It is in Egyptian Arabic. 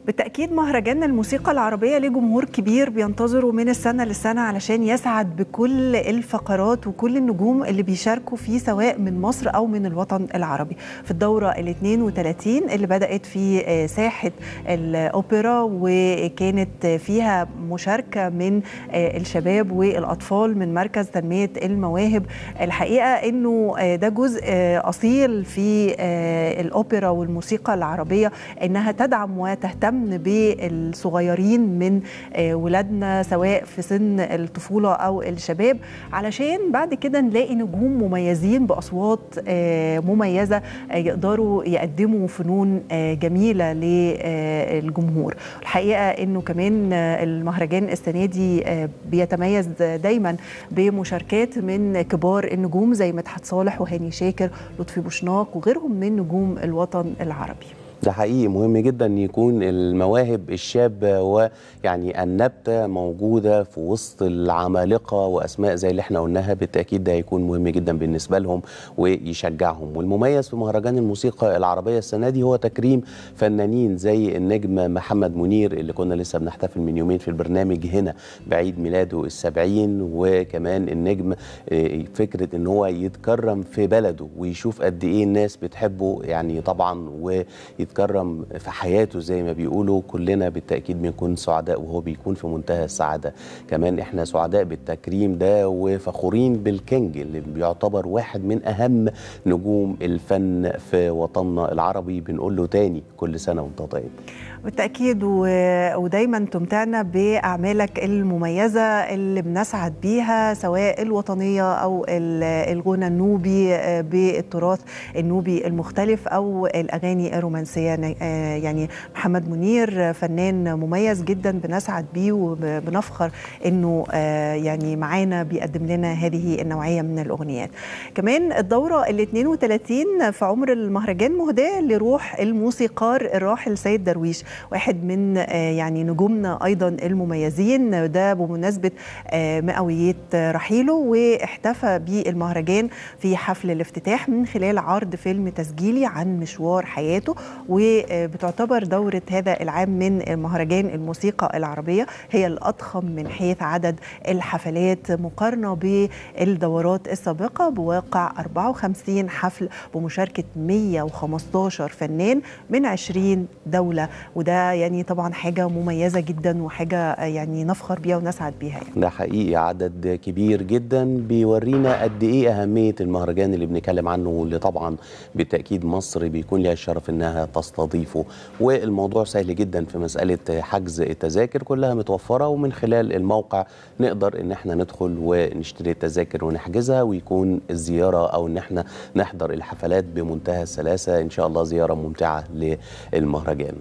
بالتأكيد مهرجان الموسيقى العربية ليه جمهور كبير بينتظره من السنة للسنة علشان يسعد بكل الفقرات وكل النجوم اللي بيشاركوا فيه سواء من مصر أو من الوطن العربي في الدورة ال 32 اللي بدأت في ساحة الأوبرا وكانت فيها مشاركة من الشباب والأطفال من مركز تنمية المواهب الحقيقة أنه ده جزء أصيل في الأوبرا والموسيقى العربية أنها تدعم وتهتم بالصغيرين من ولادنا سواء في سن الطفولة أو الشباب علشان بعد كده نلاقي نجوم مميزين بأصوات مميزة يقدروا يقدموا فنون جميلة للجمهور الحقيقة أنه كمان المهرجان السنة دي بيتميز دايما بمشاركات من كبار النجوم زي مدحت صالح وهاني شاكر لطفي بوشناق وغيرهم من نجوم الوطن العربي ده حقيقي مهم جدا يكون المواهب الشابة ويعني النبتة موجودة في وسط العمالقة وأسماء زي اللي احنا قلناها بالتأكيد ده هيكون مهم جدا بالنسبة لهم ويشجعهم والمميز في مهرجان الموسيقى العربية السنة دي هو تكريم فنانين زي النجم محمد منير اللي كنا لسه بنحتفل من يومين في البرنامج هنا بعيد ميلاده السبعين وكمان النجم فكرة ان هو يتكرم في بلده ويشوف قد ايه الناس بتحبه يعني طبعا و يتكرم في حياته زي ما بيقولوا كلنا بالتأكيد بنكون سعداء وهو بيكون في منتهى السعادة كمان احنا سعداء بالتكريم ده وفخورين بالكينج اللي بيعتبر واحد من أهم نجوم الفن في وطننا العربي بنقول له تاني كل سنة وانت طيب بالتأكيد ودايما تمتعنا بأعمالك المميزة اللي بنسعد بيها سواء الوطنية أو الغنى النوبي بالتراث النوبي المختلف أو الأغاني الرومانسية يعني محمد منير فنان مميز جدا بنسعد بيه وبنفخر أنه يعني معانا بيقدم لنا هذه النوعية من الأغنيات كمان الدورة ال 32 في عمر المهرجان مهداة لروح الموسيقار الراحل سيد درويش واحد من يعني نجومنا ايضا المميزين ده بمناسبه مئويه رحيله واحتفى بالمهرجان في حفل الافتتاح من خلال عرض فيلم تسجيلي عن مشوار حياته وبتعتبر دوره هذا العام من مهرجان الموسيقى العربيه هي الاضخم من حيث عدد الحفلات مقارنه بالدورات السابقه بواقع 54 حفل بمشاركه 115 فنان من 20 دوله وده يعني طبعا حاجه مميزه جدا وحاجه يعني نفخر بيها ونسعد بيها يعني. ده حقيقي عدد كبير جدا بيورينا قد ايه اهميه المهرجان اللي بنتكلم عنه واللي طبعا بالتاكيد مصر بيكون لها الشرف انها تستضيفه والموضوع سهل جدا في مساله حجز التذاكر كلها متوفره ومن خلال الموقع نقدر ان احنا ندخل ونشتري التذاكر ونحجزها ويكون الزياره او ان احنا نحضر الحفلات بمنتهى السلاسه ان شاء الله زياره ممتعه للمهرجان